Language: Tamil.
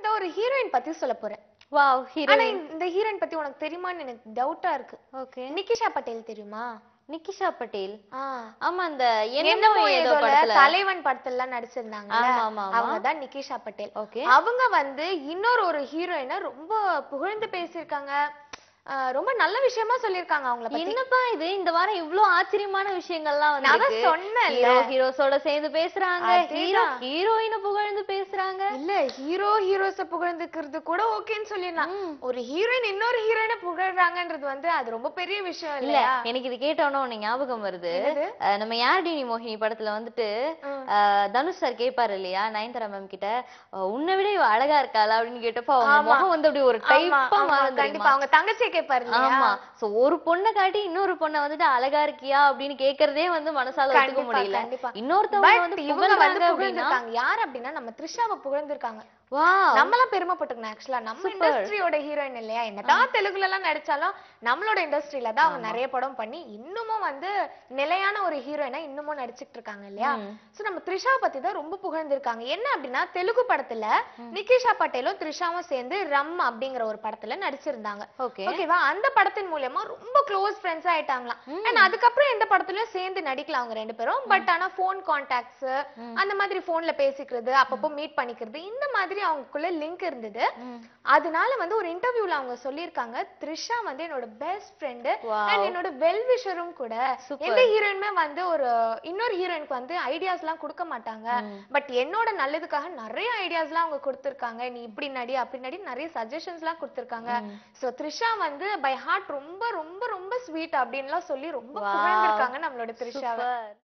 இந்த ஒரு ஹீரோயின் பத்தி சொல்ல போறேன் வாவ் ஆனா ஹீரோயின் இந்த ஹீரோயின் பத்தி உனக்கு தெரியுமான்னு எனக்கு டவுட்டா இருக்கு ஓகே நிகிஷா பட்டேல் தெரியுமா நிக்கிஷா பட்டேல் ஆ ஆமா அந்த என்னமோ என்னமோ ஏதோ ஏதோல படத்துல தலைவன் படத்துல நடிச்சிருந்தாங்க ஆமா, ஆமா, ஆமா. அவங்க தான் நிகிஷா பட்டேல் ஓகே அவங்க வந்து இன்னொரு ஒரு ஹீரோயினை ரொம்ப புகழ்ந்து பேசியிருக்காங்க ஆஹ் ரொம்ப நல்ல விஷயமா சொல்லியிருக்காங்க அவங்கள பத்தி என்னப்பா இது இந்த வாரம் இவ்ளோ ஆச்சரியமான விஷயங்கள்லாம் நான் வந்து தான் சொன்னேன்ல. ஹீரோ ஹீரோஸோட சேர்ந்து பேசுறாங்க ஹீரோ அதேதான். ஹீரோயின புகழ்ந்து பேசுறாங்க இல்ல ஹீரோ ஹீரோஸ புகழ்ந்துக்கிறது கூட ஓகேன்னு சொல்லிடலாம் ஒரு ஹீரோயின் இன்னொரு ஹீரோயினை புகழ்றாங்கன்றது வந்து அது ரொம்ப பெரிய விஷயம் இல்ல இல்லையா எனக்கு இது கேட்டோன்னு ஒண்ணு ஞாபகம் வருது என்னது? அஹ் நம்ம யாரடி நீ மோகினி படத்துல வந்துட்டு ம். அஹ் தனுஷ் சார் கேட்பாரு இல்லையா நயன்தாரா மேம் கிட்ட அஹ் உன்னை விட இவ அழகா இருக்காளா அப்படின்னு கேட்டப்போ அவங்க ஆமா. முகம் வந்து அப்படி ஒரு ஆமா, டைப்பா ஆமா, மாறும் கண்டிப்பா தெரியுமா அவங்க தங்கச்சியை கேட்பாரு இல்லையா ஆமா சோ ஒரு பொண்ணை காட்டி இன்னொரு பொண்ணை வந்துட்டு அழகா இருக்கியா அப்படின்னு கேக்குறதே வந்து மனசால ஒத்துக்க கண்டிப்பா, முடியல கண்டிப்பா. இன்னொருத்தவங்க But வந்து இவங்க வந்து புகழ்றாங்க அப்படின்னா புகழ்ந்திருக்காங்க யார் அப்படின்னா நம்ம த்ரிஷாவை புகழ்ந்திருக்காங்க வா நம்மளாம் பெருமைப்பட்டுக்கணும் ஆக்சுவலா நம்ம இண்டஸ்ட்ரியோட ஹீரோயின் இல்லையா என்னதான் தெலுங்குல எல்லாம் நடிச்சாலும் நம்மளோட இண்டஸ்ட்ரியில தான் அவங்க நிறைய படம் பண்ணி இன்னமும் வந்து நிலையான ஒரு ஹீரோயினா இன்னமும் நடிச்சிட்டு இருக்காங்க இல்லையா சோ நம்ம த்ரிஷா பத்தி தான் ரொம்ப புகழ்ந்திருக்காங்க என்ன அப்படின்னா தெலுங்கு படத்துல நிகிஷா பட்டேலும் த்ரிஷாவும் சேர்ந்து ரம் அப்படிங்கிற ஒரு படத்துல நடிச்சிருந்தாங்க ஓகே ஓகேவா அந்த படத்தின் மூலியமா ரொம்ப க்ளோஸ் ஃப்ரெண்ட்ஸ் ஆயிட்டாங்களாம் அண்ட் அதுக்கப்புறம் எந்த படத்துலயும் சேர்ந்து நடிக்கலாம் அவங்க ரெண்டு பேரும் பட் ஆனா ஃபோன் கான்டாக்ட்ஸ் அந்த மாதிரி போன்ல பேசிக்கிறது அப்பப்போ மீட் பண்ணிக்கிறது இந்த மாதிரி அவங்களுக்குள்ள லிங்க் இருந்தது அதனால வந்து ஒரு இன்டர்வியூல அவங்க சொல்லியிருக்காங்க த்ரிஷா வந்து என்னோட பெஸ்ட் ஃப்ரெண்டு Wow. அண்ட் என்னோட வெல்விஷரும் கூட Super. எந்த ஹீரோயினுமே வந்து ஒரு இன்னொரு ஹீரோயினுக்கு வந்து ஐடியாஸ் எல்லாம் கொடுக்க மாட்டாங்க பட் என்னோட நல்லதுக்காக நிறைய ஐடியாஸ் எல்லாம் அவங்க கொடுத்திருக்காங்க நீ இப்படி நடி அப்படி நடி நிறைய சஜஷன்ஸ் எல்லாம் கொடுத்திருக்காங்க சோ த்ரிஷா வந்து பை ஹார்ட் ரொம்ப ரொம்ப ரொம்ப ஸ்வீட் அப்படின்லாம் சொல்லி ரொம்ப Wow. புகழ்ந்திருக்காங்க நம்மளோட த்ரிஷாவை சூப்பர்